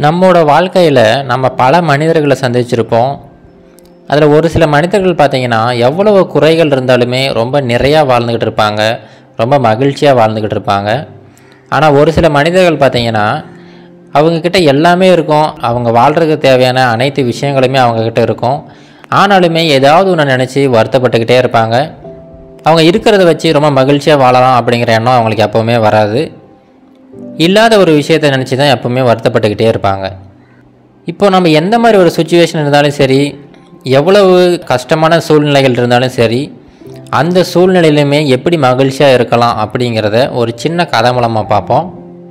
நம்மளோட வாழ்க்கையில் நம்ம பல மனிதர்களை சந்திச்சிருப்போம் அதில் ஒரு சில மனிதர்கள் பார்த்தீங்கன்னா எவ்வளவு குறைகள் இருந்தாலுமே ரொம்ப நிறையா வாழ்ந்துக்கிட்டு இருப்பாங்க ரொம்ப மகிழ்ச்சியாக வாழ்ந்துக்கிட்டு இருப்பாங்க ஆனால் ஒரு சில மனிதர்கள் பார்த்தீங்கன்னா அவங்கக்கிட்ட எல்லாமே இருக்கும் அவங்க வாழ்கிறதுக்கு தேவையான அனைத்து விஷயங்களுமே அவங்கக்கிட்ட இருக்கும் ஆனாலுமே ஏதாவது ஒன்று நினச்சி வருத்தப்பட்டுக்கிட்டே இருப்பாங்க அவங்க இருக்கிறத வச்சு ரொம்ப மகிழ்ச்சியாக வாழலாம் அப்படிங்கிற எண்ணம் அவங்களுக்கு எப்போவுமே வராது இல்லாத ஒரு விஷயத்தை நினச்சி தான் எப்போவுமே வருத்தப்பட்டுக்கிட்டே இருப்பாங்க இப்போ நம்ம எந்த மாதிரி ஒரு சுச்சுவேஷன் இருந்தாலும் சரி எவ்வளவு கஷ்டமான சூழ்நிலைகள் இருந்தாலும் சரி அந்த சூழ்நிலையிலுமே எப்படி மகிழ்ச்சியாக இருக்கலாம் அப்படிங்கிறத ஒரு சின்ன கதை மூலமாக பார்ப்போம்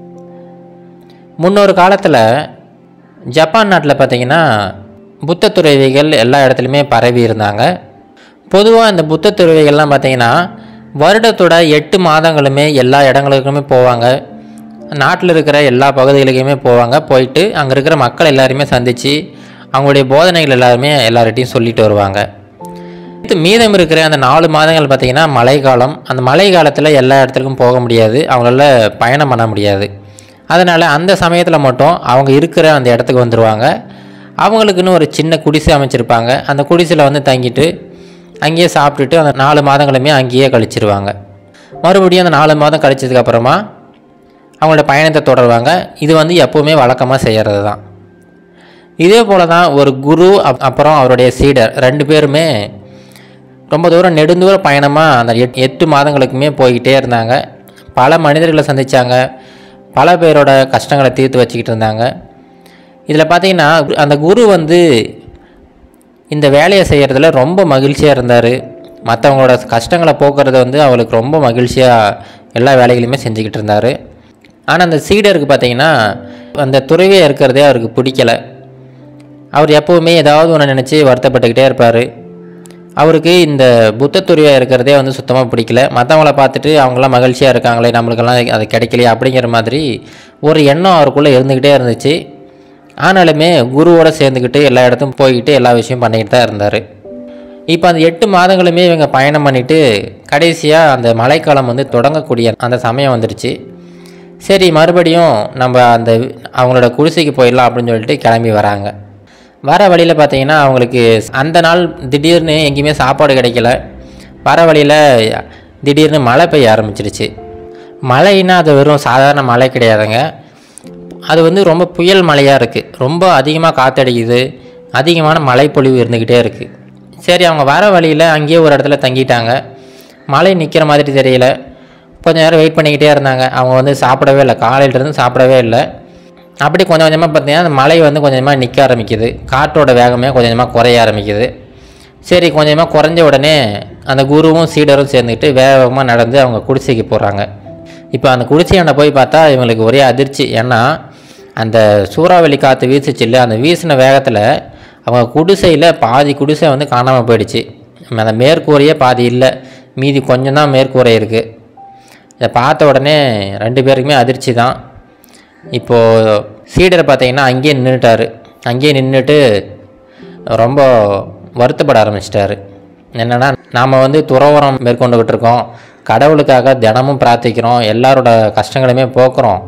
முன்னொரு காலத்தில் ஜப்பான் நாட்டில் பார்த்தீங்கன்னா புத்த துறவிகள் எல்லா இடத்துலையுமே பரவி இருந்தாங்க பொதுவாக இந்த புத்த துறவிகள்லாம் பார்த்தீங்கன்னா வருடத்தோட எட்டு மாதங்களுமே எல்லா இடங்களுக்குமே போவாங்க நாட்டில் இருக்கிற எல்லா பகுதிகளுக்குமே போவாங்க போயிட்டு அங்கே இருக்கிற மக்கள் எல்லாருமே சந்தித்து அவங்களுடைய போதனைகள் எல்லாருமே எல்லார்கிட்டையும் சொல்லிட்டு வருவாங்க இது மீதம் இருக்கிற அந்த நாலு மாதங்கள் பார்த்திங்கன்னா மழைக்காலம் அந்த மழை காலத்தில் எல்லா இடத்துக்கும் போக முடியாது அவங்களால பயணம் பண்ண முடியாது அதனால் அந்த சமயத்தில் மட்டும் அவங்க இருக்கிற அந்த இடத்துக்கு வந்துடுவாங்க அவங்களுக்குன்னு ஒரு சின்ன குடிசை அமைச்சிருப்பாங்க அந்த குடிசையில் வந்து தங்கிட்டு அங்கேயே சாப்பிட்டுட்டு அந்த நாலு மாதங்களுமே அங்கேயே கழிச்சிருவாங்க மறுபடியும் அந்த நாலு மாதம் கழிச்சதுக்கப்புறமா அவங்களோட பயணத்தை தொடருவாங்க இது வந்து எப்போவுமே வழக்கமாக செய்கிறது தான் இதே போல தான் ஒரு குரு அப் அப்புறம் அவருடைய சீடர் ரெண்டு பேருமே ரொம்ப தூரம் நெடுந்தூர பயணமாக அந்த எட் எட்டு மாதங்களுக்குமே போய்கிட்டே இருந்தாங்க பல மனிதர்களை சந்தித்தாங்க பல பேரோட கஷ்டங்களை தீர்த்து வச்சுக்கிட்டு இருந்தாங்க இதில் பார்த்தீங்கன்னா அந்த குரு வந்து இந்த வேலையை செய்கிறதுல ரொம்ப மகிழ்ச்சியாக இருந்தார் மற்றவங்களோட கஷ்டங்களை போக்குறது வந்து அவளுக்கு ரொம்ப மகிழ்ச்சியாக எல்லா வேலைகளையுமே செஞ்சுக்கிட்டு இருந்தார் ஆனால் அந்த சீடருக்கு பார்த்தீங்கன்னா அந்த துறவியாக இருக்கிறதே அவருக்கு பிடிக்கலை அவர் எப்போவுமே ஏதாவது ஒன்று நினச்சி வருத்தப்பட்டுக்கிட்டே இருப்பார் அவருக்கு இந்த புத்த துறவியாக இருக்கிறதே வந்து சுத்தமாக பிடிக்கல மற்றவங்கள பார்த்துட்டு அவங்களாம் மகிழ்ச்சியாக இருக்காங்களே நம்மளுக்கெல்லாம் அது கிடைக்கலையே அப்படிங்கிற மாதிரி ஒரு எண்ணம் அவருக்குள்ளே இருந்துக்கிட்டே இருந்துச்சு ஆனாலுமே குருவோட சேர்ந்துக்கிட்டு எல்லா இடத்தும் போய்கிட்டு எல்லா விஷயம் பண்ணிக்கிட்டு தான் இருந்தார் இப்போ அந்த எட்டு மாதங்களுமே இவங்க பயணம் பண்ணிவிட்டு கடைசியாக அந்த மழைக்காலம் வந்து தொடங்கக்கூடிய அந்த சமயம் வந்துடுச்சு சரி மறுபடியும் நம்ம அந்த அவங்களோட குடிசைக்கு போயிடலாம் அப்படின்னு சொல்லிட்டு கிளம்பி வராங்க வர வழியில் பார்த்தீங்கன்னா அவங்களுக்கு அந்த நாள் திடீர்னு எங்கேயுமே சாப்பாடு கிடைக்கல வர வழியில் திடீர்னு மழை பெய்ய ஆரம்பிச்சிருச்சு மழைன்னா அது வெறும் சாதாரண மழை கிடையாதுங்க அது வந்து ரொம்ப புயல் மழையாக இருக்குது ரொம்ப அதிகமாக காற்றடிக்குது அதிகமான மழைப்பொழிவு இருந்துக்கிட்டே இருக்குது சரி அவங்க வர வழியில் அங்கேயே ஒரு இடத்துல தங்கிட்டாங்க மழை நிற்கிற மாதிரி தெரியல கொஞ்ச நேரம் வெயிட் பண்ணிக்கிட்டே இருந்தாங்க அவங்க வந்து சாப்பிடவே இல்லை காலையிலேருந்து சாப்பிடவே இல்லை அப்படி கொஞ்சம் கொஞ்சமாக பார்த்தீங்கன்னா அந்த மழை வந்து கொஞ்சமாக நிற்க ஆரம்பிக்குது காற்றோட வேகமே கொஞ்சம் கொஞ்சமாக குறைய ஆரம்பிக்குது சரி கொஞ்சமாக குறைஞ்ச உடனே அந்த குருவும் சீடரும் சேர்ந்துக்கிட்டு வேகமாக நடந்து அவங்க குடிசைக்கு போகிறாங்க இப்போ அந்த குடிசையாண்ட போய் பார்த்தா இவங்களுக்கு ஒரே அதிர்ச்சி ஏன்னா அந்த சூறாவளி காற்று வீசுச்சுல்ல அந்த வீசின வேகத்தில் அவங்க குடிசையில் பாதி குடிசை வந்து காணாமல் போயிடுச்சு அந்த மேற்கூரையே பாதி இல்லை மீதி கொஞ்சம் தான் மேற்கூரை இருக்குது இதை பார்த்த உடனே ரெண்டு பேருக்குமே அதிர்ச்சி தான் இப்போது சீடரை பார்த்தீங்கன்னா அங்கேயே நின்றுட்டார் அங்கேயே நின்றுட்டு ரொம்ப வருத்தப்பட ஆரம்பிச்சிட்டாரு என்னென்னா நாம் வந்து துறவரம் மேற்கொண்டுக்கிட்டு இருக்கோம் கடவுளுக்காக தினமும் பிரார்த்திக்கிறோம் எல்லாரோட கஷ்டங்களையுமே போக்குறோம்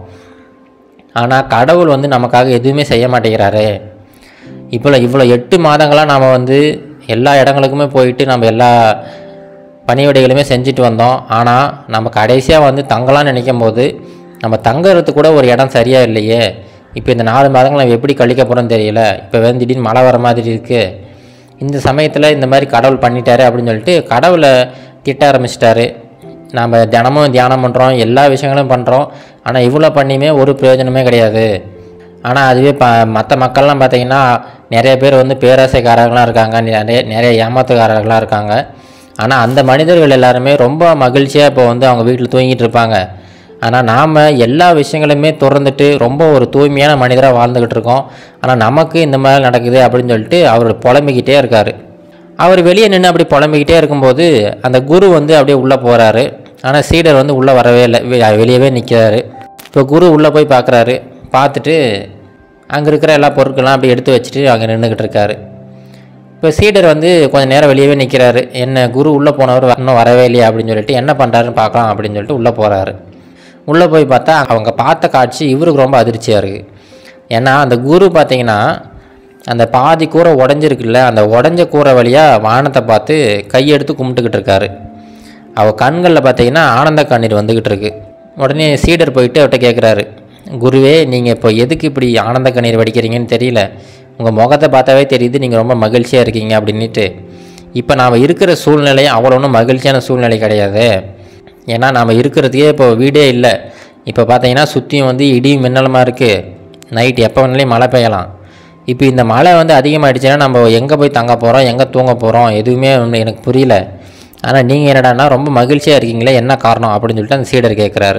ஆனால் கடவுள் வந்து நமக்காக எதுவுமே செய்ய மாட்டேங்கிறாரு இப்போ இவ்வளோ எட்டு மாதங்களாக நாம் வந்து எல்லா இடங்களுக்குமே போயிட்டு நம்ம எல்லா பணிவிடைகளுமே செஞ்சுட்டு வந்தோம் ஆனால் நம்ம கடைசியாக வந்து தங்கலாம்னு நினைக்கும் போது நம்ம தங்கறதுக்கு கூட ஒரு இடம் சரியாக இல்லையே இப்போ இந்த நாலு மாதங்கள் நம்ம எப்படி கழிக்க போகிறோம்னு தெரியல இப்போ வந்து திடீர்னு மழை வர மாதிரி இருக்குது இந்த சமயத்தில் இந்த மாதிரி கடவுள் பண்ணிட்டாரு அப்படின்னு சொல்லிட்டு கடவுளை திட்ட ஆரம்பிச்சிட்டாரு நாம் தினமும் தியானம் பண்ணுறோம் எல்லா விஷயங்களும் பண்ணுறோம் ஆனால் இவ்வளோ பண்ணியுமே ஒரு பிரயோஜனமே கிடையாது ஆனால் அதுவே ப மற்ற மக்கள்லாம் பார்த்தீங்கன்னா நிறைய பேர் வந்து பேராசைக்காரர்களாக இருக்காங்க நிறைய நிறைய ஏமாத்துக்காரர்களாக இருக்காங்க ஆனால் அந்த மனிதர்கள் எல்லாருமே ரொம்ப மகிழ்ச்சியாக இப்போ வந்து அவங்க வீட்டில் தூங்கிட்டு இருப்பாங்க ஆனால் நாம் எல்லா விஷயங்களுமே திறந்துட்டு ரொம்ப ஒரு தூய்மையான மனிதராக வாழ்ந்துக்கிட்டு இருக்கோம் ஆனால் நமக்கு இந்த மாதிரி நடக்குது அப்படின்னு சொல்லிட்டு அவர் புலம்பிக்கிட்டே இருக்கார் அவர் வெளியே நின்று அப்படி புலம்பிக்கிட்டே இருக்கும்போது அந்த குரு வந்து அப்படியே உள்ளே போகிறாரு ஆனால் சீடர் வந்து உள்ளே வரவே இல்லை வெ- வெளியவே நிற்கிறாரு இப்போ குரு உள்ளே போய் பார்க்குறாரு பார்த்துட்டு அங்கே இருக்கிற எல்லா பொருட்கள்லாம் அப்படி எடுத்து வச்சுட்டு அங்கே நின்றுக்கிட்டு இருக்காரு இப்போ சீடர் வந்து கொஞ்சம் நேரம் வெளியவே நிற்கிறாரு என்ன குரு உள்ளே போனவர் இன்னும் வரவே இல்லையா அப்படின்னு சொல்லிட்டு என்ன பண்ணுறாருன்னு பார்க்கலாம் அப்படின்னு சொல்லிட்டு உள்ளே போகிறாரு உள்ளே போய் பார்த்தா அவங்க பார்த்த காட்சி இவருக்கு ரொம்ப அதிர்ச்சியாக இருக்குது ஏன்னா அந்த குரு பார்த்தீங்கன்னா அந்த பாதி கூரை உடஞ்சிருக்குல்ல அந்த உடஞ்ச கூரை வழியாக வானத்தை பார்த்து கையெடுத்து கும்பிட்டுக்கிட்டு இருக்காரு அவள் கண்களில் பார்த்தீங்கன்னா ஆனந்த கண்ணீர் வந்துக்கிட்டு இருக்கு உடனே சீடர் போயிட்டு அவர்கிட்ட கேட்குறாரு குருவே நீங்கள் இப்போ எதுக்கு இப்படி ஆனந்த கண்ணீர் வடிக்கிறீங்கன்னு தெரியல உங்கள் முகத்தை பார்த்தாவே தெரியுது நீங்கள் ரொம்ப மகிழ்ச்சியாக இருக்கீங்க அப்படின்ட்டு இப்போ நாம் இருக்கிற சூழ்நிலை அவ்வளோ ஒன்றும் மகிழ்ச்சியான சூழ்நிலை கிடையாது ஏன்னா நாம் இருக்கிறதுக்கே இப்போ வீடே இல்லை இப்போ பார்த்தீங்கன்னா சுற்றியும் வந்து இடியும் மின்னலுமாக இருக்குது நைட் எப்போ வேணாலும் மழை பெய்யலாம் இப்போ இந்த மழை வந்து அதிகமாகிடுச்சுன்னா நம்ம எங்கே போய் தங்க போகிறோம் எங்கே தூங்க போகிறோம் எதுவுமே ஒண்ணு எனக்கு புரியல ஆனால் நீங்கள் என்னடான்னா ரொம்ப மகிழ்ச்சியாக இருக்கீங்களே என்ன காரணம் அப்படின்னு சொல்லிட்டு அந்த சீடர் கேட்குறாரு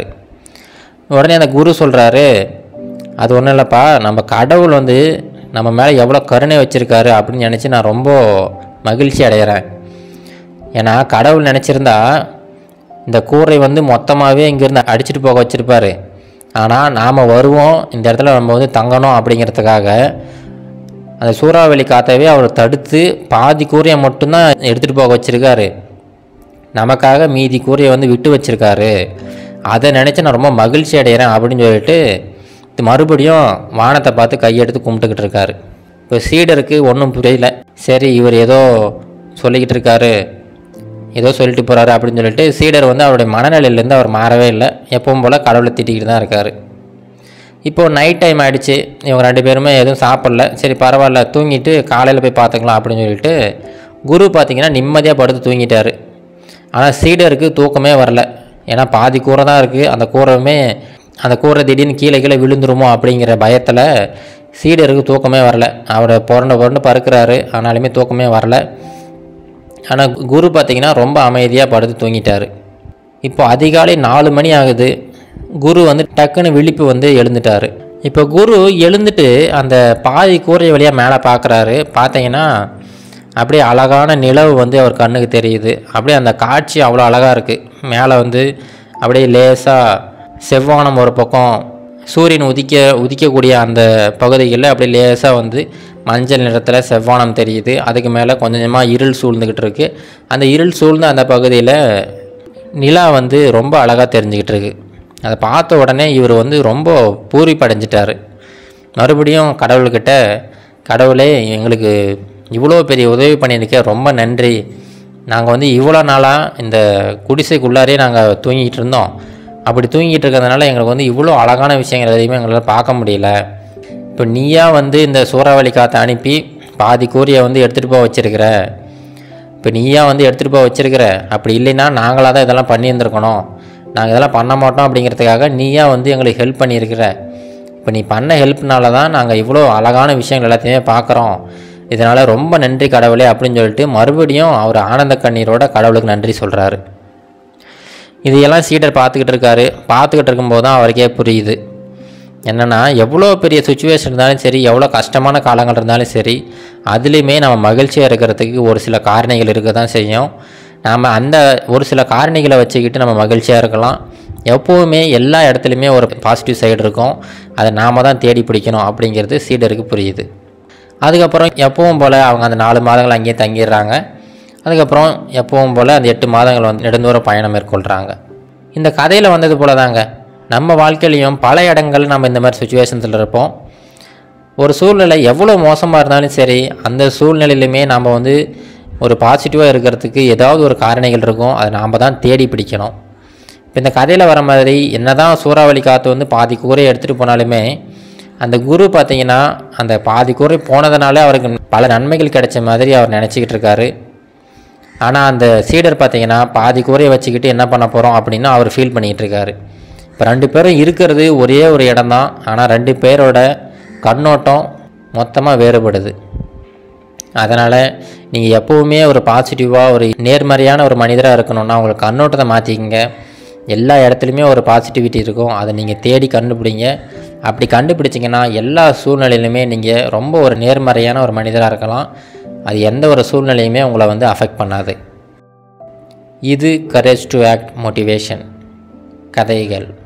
உடனே அந்த குரு சொல்கிறாரு அது ஒன்றும் இல்லைப்பா நம்ம கடவுள் வந்து நம்ம மேலே எவ்வளோ கருணை வச்சுருக்காரு அப்படின்னு நினச்சி நான் ரொம்ப மகிழ்ச்சி அடைகிறேன் ஏன்னா கடவுள் நினச்சிருந்தா இந்த கூரை வந்து மொத்தமாகவே இங்கேருந்து அடிச்சிட்டு போக வச்சுருப்பாரு ஆனால் நாம் வருவோம் இந்த இடத்துல நம்ம வந்து தங்கணும் அப்படிங்கிறதுக்காக அந்த சூறாவளி காற்றவே அவர் தடுத்து பாதி கூரையை மட்டும்தான் எடுத்துகிட்டு போக வச்சுருக்காரு நமக்காக மீதி கூரையை வந்து விட்டு வச்சிருக்காரு அதை நினச்சி நான் ரொம்ப மகிழ்ச்சி அடைகிறேன் அப்படின்னு சொல்லிட்டு இது மறுபடியும் வானத்தை பார்த்து கையெடுத்து கும்பிட்டுக்கிட்டு இருக்காரு இப்போ சீடருக்கு ஒன்றும் புரியல சரி இவர் ஏதோ சொல்லிக்கிட்டு இருக்காரு ஏதோ சொல்லிட்டு போகிறாரு அப்படின்னு சொல்லிட்டு சீடர் வந்து அவருடைய மனநிலையிலேருந்து அவர் மாறவே இல்லை எப்பவும் போல் கடவுளை திட்டிக்கிட்டு தான் இருக்கார் இப்போது நைட் டைம் ஆகிடுச்சு இவங்க ரெண்டு பேருமே எதுவும் சாப்பிடல சரி பரவாயில்ல தூங்கிட்டு காலையில் போய் பார்த்துக்கலாம் அப்படின்னு சொல்லிட்டு குரு பார்த்தீங்கன்னா நிம்மதியாக படுத்து தூங்கிட்டாரு ஆனால் சீடருக்கு தூக்கமே வரல ஏன்னா பாதி கூரை தான் இருக்குது அந்த கூரையுமே அந்த கூரை திடீர்னு கீழே கீழே விழுந்துருமோ அப்படிங்கிற பயத்தில் சீடருக்கு தூக்கமே வரல அவரை புரண்டு புரண்டு பறக்கிறாரு ஆனாலுமே தூக்கமே வரல ஆனால் குரு பார்த்தீங்கன்னா ரொம்ப அமைதியாக படுத்து தூங்கிட்டாரு இப்போ அதிகாலை நாலு மணி ஆகுது குரு வந்து டக்குன்னு விழிப்பு வந்து எழுந்துட்டாரு இப்போ குரு எழுந்துட்டு அந்த பாதி கூரை வழியாக மேலே பார்க்குறாரு பார்த்தீங்கன்னா அப்படியே அழகான நிலவு வந்து அவர் கண்ணுக்கு தெரியுது அப்படியே அந்த காட்சி அவ்வளோ அழகாக இருக்குது மேலே வந்து அப்படியே லேசாக செவ்வானம் ஒரு பக்கம் சூரியன் உதிக்க உதிக்கக்கூடிய அந்த பகுதிகளில் அப்படியே லேசாக வந்து மஞ்சள் நிறத்தில் செவ்வானம் தெரியுது அதுக்கு மேலே கொஞ்சம் கொஞ்சமாக இருள் சூழ்ந்துக்கிட்டு இருக்கு அந்த இருள் சூழ்ந்த அந்த பகுதியில் நிலா வந்து ரொம்ப அழகாக தெரிஞ்சுக்கிட்டு இருக்கு அதை பார்த்த உடனே இவர் வந்து ரொம்ப பூரிப்படைஞ்சிட்டாரு மறுபடியும் கடவுள்கிட்ட கடவுளே எங்களுக்கு இவ்வளோ பெரிய உதவி பண்ணியிருக்க ரொம்ப நன்றி நாங்கள் வந்து இவ்வளோ நாளாக இந்த குடிசைக்குள்ளாரே நாங்கள் தூங்கிட்டு இருந்தோம் அப்படி தூங்கிட்டு இருக்கிறதுனால எங்களுக்கு வந்து இவ்வளோ அழகான விஷயங்கள் எதையுமே எங்களால் பார்க்க முடியல இப்போ நீயா வந்து இந்த சூறாவளி காற்றை அனுப்பி பாதி கூரியை வந்து எடுத்துகிட்டு போக வச்சிருக்கிற இப்போ நீயா வந்து எடுத்துகிட்டு போக வச்சிருக்கிற அப்படி இல்லைன்னா நாங்களாக தான் இதெல்லாம் பண்ணியிருந்துருக்கணும் நாங்கள் இதெல்லாம் பண்ண மாட்டோம் அப்படிங்கிறதுக்காக நீயா வந்து எங்களுக்கு ஹெல்ப் பண்ணியிருக்கிற இப்போ நீ பண்ண ஹெல்ப்னால தான் நாங்கள் இவ்வளோ அழகான விஷயங்கள் எல்லாத்தையுமே பார்க்குறோம் இதனால் ரொம்ப நன்றி கடவுளே அப்படின்னு சொல்லிட்டு மறுபடியும் அவர் ஆனந்த கண்ணீரோட கடவுளுக்கு நன்றி சொல்கிறாரு இதையெல்லாம் சீடர் பார்த்துக்கிட்டு இருக்காரு பார்த்துக்கிட்டு இருக்கும்போது தான் அவருக்கே புரியுது என்னென்னா எவ்வளோ பெரிய சுச்சுவேஷன் இருந்தாலும் சரி எவ்வளோ கஷ்டமான காலங்கள் இருந்தாலும் சரி அதுலேயுமே நம்ம மகிழ்ச்சியாக இருக்கிறதுக்கு ஒரு சில காரணிகள் இருக்க தான் செய்யும் நாம் அந்த ஒரு சில காரணிகளை வச்சுக்கிட்டு நம்ம மகிழ்ச்சியாக இருக்கலாம் எப்போவுமே எல்லா இடத்துலையுமே ஒரு பாசிட்டிவ் சைடு இருக்கும் அதை நாம் தான் தேடி பிடிக்கணும் அப்படிங்கிறது சீடருக்கு புரியுது அதுக்கப்புறம் எப்பவும் போல் அவங்க அந்த நாலு மாதங்கள் அங்கேயே தங்கிடுறாங்க அதுக்கப்புறம் எப்பவும் போல் அந்த எட்டு மாதங்கள் வந்து நெடுந்தூர பயணம் மேற்கொள்கிறாங்க இந்த கதையில் வந்தது போல தாங்க நம்ம வாழ்க்கையிலையும் பல இடங்கள் நம்ம இந்த மாதிரி சுச்சுவேஷன்ஸில் இருப்போம் ஒரு சூழ்நிலை எவ்வளோ மோசமாக இருந்தாலும் சரி அந்த சூழ்நிலையிலுமே நம்ம வந்து ஒரு பாசிட்டிவாக இருக்கிறதுக்கு ஏதாவது ஒரு காரணிகள் இருக்கும் அதை நாம் தான் தேடி பிடிக்கணும் இப்போ இந்த கதையில் வர மாதிரி என்னதான் சூறாவளி காற்று வந்து பாதி கூரையை எடுத்துகிட்டு போனாலுமே அந்த குரு பார்த்தீங்கன்னா அந்த பாதி கூரை போனதுனால அவருக்கு பல நன்மைகள் கிடைச்ச மாதிரி அவர் நினச்சிக்கிட்டு இருக்காரு ஆனால் அந்த சீடர் பார்த்தீங்கன்னா பாதி கூரையை வச்சுக்கிட்டு என்ன பண்ண போகிறோம் அப்படின்னு அவர் ஃபீல் பண்ணிக்கிட்டு இருக்காரு இப்போ ரெண்டு பேரும் இருக்கிறது ஒரே ஒரு இடம்தான் ஆனால் ரெண்டு பேரோட கண்ணோட்டம் மொத்தமாக வேறுபடுது அதனால் நீங்கள் எப்போவுமே ஒரு பாசிட்டிவாக ஒரு நேர்மறையான ஒரு மனிதராக இருக்கணும்னா உங்களுக்கு கண்ணோட்டத்தை மாற்றிக்கிங்க எல்லா இடத்துலையுமே ஒரு பாசிட்டிவிட்டி இருக்கும் அதை நீங்கள் தேடி கண்டுபிடிங்க அப்படி கண்டுபிடிச்சிங்கன்னா எல்லா சூழ்நிலையிலுமே நீங்கள் ரொம்ப ஒரு நேர்மறையான ஒரு மனிதராக இருக்கலாம் அது எந்த ஒரு சூழ்நிலையுமே உங்களை வந்து அஃபெக்ட் பண்ணாது இது கரேஜ் டு ஆக்ட் மோட்டிவேஷன் கதைகள்